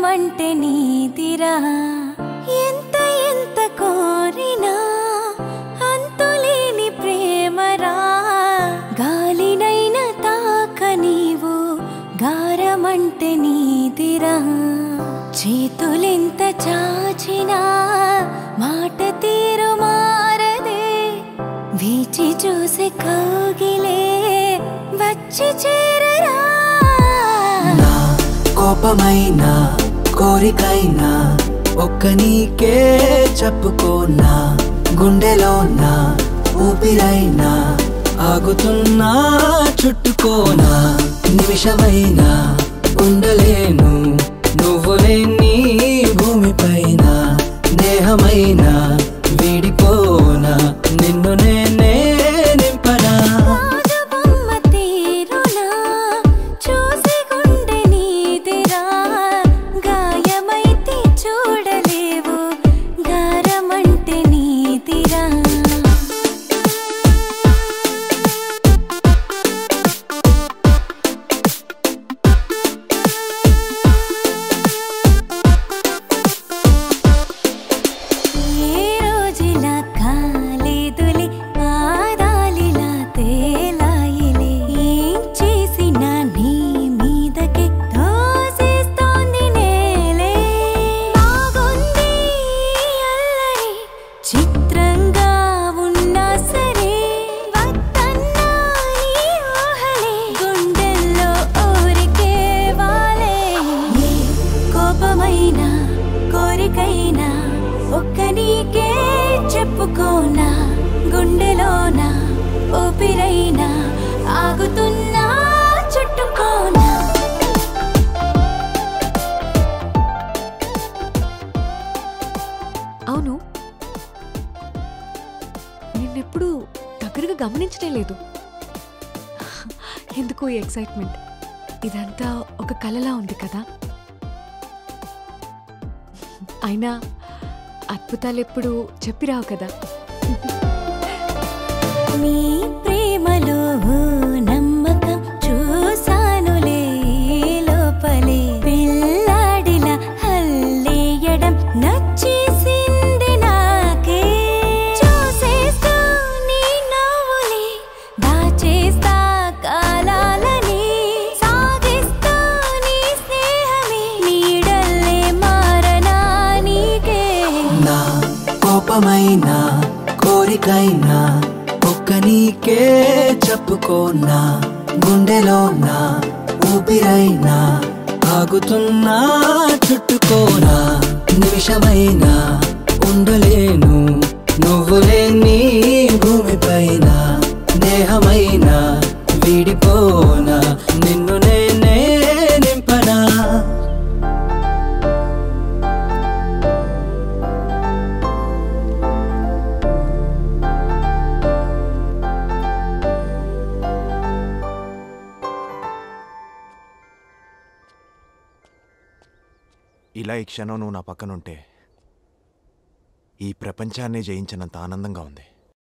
గాయమంటే నీదిరా ఎంత ఎంత కోరినా అంతులేని ప్రేమరా గాలినైన తాక నీవు గారమంటే నీదిరా చేతులెంత చాచినా మాట తీరు మారదే వీచి చూసి కౌగిలే వచ్చి చేరరా నా కోపమైనా కోరికైనా ఒక్క నీకే చెప్పుకోనా గుండెలోనా ఊపిరైనా ఆగుతున్నా చుట్టుకోనా నిమిషమైనా ఉండలేను నువ్వు లేని భూమిపైన దేహమైనా వీడిపోనా నిన్ను నేనే నింపనా రాజబొమ్మ తీరునా చూసి గుండె నీదిరా గాయమైతే చూడలేవు గారమంటే నీదిరా ఏ రోజులా కాలేదులే ఆదాలిలా తేలాయిలే ఏం చేసినా నీ మీదకే తోసేస్తోంది నేలే బాగుంది అల్లరి చిత్రంగా ఉన్నా సరే వద్దన్నా నీ ఊహలే గుండెల్లో ఊరికే వాలే ఏ కోపమైనా కోరికైనా ఒక్క నీకే చెప్పుకోనా గుండెలోనా ఊపిరైనా ఆగుతున్నా చుట్టుకోనా అవును నిన్నెప్పుడు దగ్గరగా గమనించనే లేదు ఎందుకు ఈ ఎక్సైట్మెంట్ ఇదంతా ఒక కలలా ఉంది కదా అయినా అద్భుతాలు ఎప్పుడు చెప్పిరావు కదా నీ ప్రేమలో నమ్మకం చూసానులే లోపలే పిల్లాడిలా హల్లేయడం నచ్చేసింది నాకే చూసేస్తూ నీ నవ్వులే దాచేస్తా కాలాలని సాగిస్తూ నీ స్నేహమే నీడల్లే మారనా నీకే నా కోపమైనా కోరికైనా ఒక్క నీకే చెప్పుకోనా గుండెలోనా ఊపిరైనా ఆగుతున్నా చుట్టుకోనా నిమిషమైనా ఉండలేను నువ్వు లేని భూమిపైన దేహమైనా వీడిపోనా నిన్ను నేనే నింపనా ఇలా ఈ క్షణం నువ్వు నా పక్కనుంటే ఈ ప్రపంచాన్ని జయించినంత ఆనందంగా ఉంది